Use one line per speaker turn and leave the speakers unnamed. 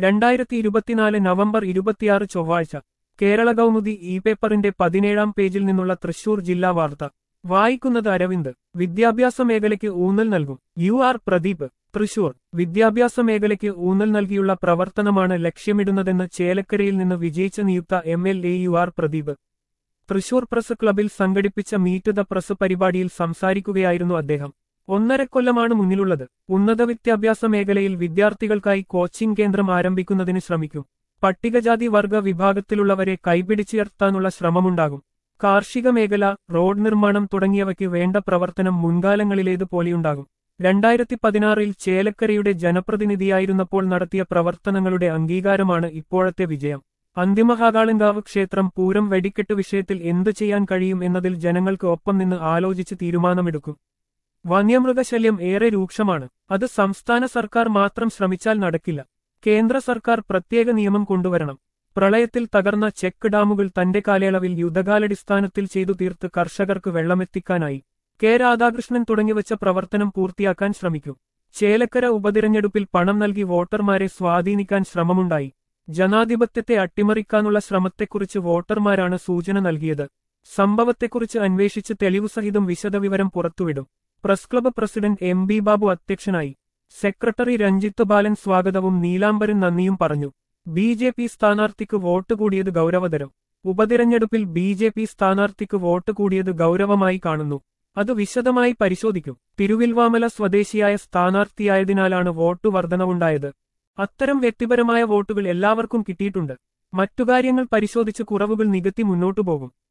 രണ്ടായിരത്തി ഇരുപത്തിനാല് നവംബർ ഇരുപത്തിയാറ് ചൊവ്വാഴ്ച കേരള കൗമുദി ഇ പേപ്പറിന്റെ പതിനേഴാം പേജിൽ നിന്നുള്ള തൃശൂർ ജില്ലാ വാർത്ത വായിക്കുന്നത് അരവിന്ദ് വിദ്യാഭ്യാസ മേഖലയ്ക്ക് ഊന്നൽ നൽകും യു ആർ പ്രദീപ് തൃശൂർ വിദ്യാഭ്യാസ മേഖലയ്ക്ക് ഊന്നൽ നൽകിയുള്ള പ്രവർത്തനമാണ് ലക്ഷ്യമിടുന്നതെന്ന് ചേലക്കരയിൽ നിന്ന് വിജയിച്ച നിയുക്ത M L A U R Pradeep Thrissur press ക്ലബിൽ സംഘടിപ്പിച്ച മീറ്റ് ദ പ്രസ് പരിപാടിയിൽ സംസാരിക്കുകയായിരുന്നു അദ്ദേഹം ഒന്നര കൊല്ലമാണ് മുന്നിലുള്ളത് ഉന്നത വിദ്യാഭ്യാസ മേഖലയിൽ വിദ്യാർത്ഥികൾക്കായി കോച്ചിംഗ് കേന്ദ്രം ആരംഭിക്കുന്നതിന് ശ്രമിക്കും പട്ടികജാതി വർഗ വിഭാഗത്തിലുള്ളവരെ കൈപിടിച്ചുയർത്താനുള്ള ശ്രമമുണ്ടാകും കാർഷിക മേഖല റോഡ് നിർമ്മാണം തുടങ്ങിയവയ്ക്ക് വേണ്ട പ്രവർത്തനം മുൻകാലങ്ങളിലേതുപോലെയുണ്ടാകും രണ്ടായിരത്തി പതിനാറിൽ ചേലക്കരയുടെ ജനപ്രതിനിധിയായിരുന്നപ്പോൾ നടത്തിയ പ്രവർത്തനങ്ങളുടെ അംഗീകാരമാണ് ഇപ്പോഴത്തെ വിജയം അന്തിമഹാകാളങ്കാവ് ക്ഷേത്രം പൂരം വെടിക്കെട്ട് വിഷയത്തിൽ എന്തു ചെയ്യാൻ കഴിയും എന്നതിൽ ജനങ്ങൾക്ക് ഒപ്പം നിന്ന് ആലോചിച്ച് തീരുമാനമെടുക്കും വന്യമൃഗശല്യം ഏറെ രൂക്ഷമാണ് അത് സംസ്ഥാന സർക്കാർ മാത്രം ശ്രമിച്ചാൽ നടക്കില്ല കേന്ദ്ര സർക്കാർ പ്രത്യേക നിയമം കൊണ്ടുവരണം പ്രളയത്തിൽ തകർന്ന ചെക്ക് ഡാമുകൾ തന്റെ കാലയളവിൽ യുദ്ധകാലടിസ്ഥാനത്തിൽ ചെയ്തു തീർത്ത് കർഷകർക്ക് വെള്ളമെത്തിക്കാനായി കെ രാധാകൃഷ്ണൻ തുടങ്ങിവച്ച പ്രവർത്തനം പൂർത്തിയാക്കാൻ ശ്രമിക്കും ചേലക്കര ഉപതിരഞ്ഞെടുപ്പിൽ പണം നൽകി വോട്ടർമാരെ സ്വാധീനിക്കാൻ ശ്രമമുണ്ടായി ജനാധിപത്യത്തെ അട്ടിമറിക്കാനുള്ള ശ്രമത്തെക്കുറിച്ച് വോട്ടർമാരാണ് സൂചന നൽകിയത് സംഭവത്തെക്കുറിച്ച് അന്വേഷിച്ച് തെളിവുസഹിതം വിശദവിവരം പുറത്തുവിടും press club president M B Babu അധ്യക്ഷനായി സെക്രട്ടറി രഞ്ജിത്ത് ബാലൻ സ്വാഗതവും നീലാംബരൻ നന്ദിയും പറഞ്ഞു ബി ജെ പി സ്ഥാനാർത്ഥിക്ക് വോട്ട് കൂടിയത് ഗൗരവതരം ഉപതിരഞ്ഞെടുപ്പിൽ ബി ജെ പി സ്ഥാനാർത്ഥിക്ക് വോട്ട് കൂടിയത് ഗൗരവമായി കാണുന്നു അത് വിശദമായി പരിശോധിക്കും തിരുവിൽവാമല സ്വദേശിയായ സ്ഥാനാർത്ഥിയായതിനാലാണ് വോട്ട് വർധനവുണ്ടായത് അത്തരം വ്യക്തിപരമായ വോട്ടുകൾ എല്ലാവർക്കും കിട്ടിയിട്ടുണ്ട് മറ്റു കാര്യങ്ങൾ പരിശോധിച്ച് കുറവുകൾ നികത്തി മുന്നോട്ടു പോകും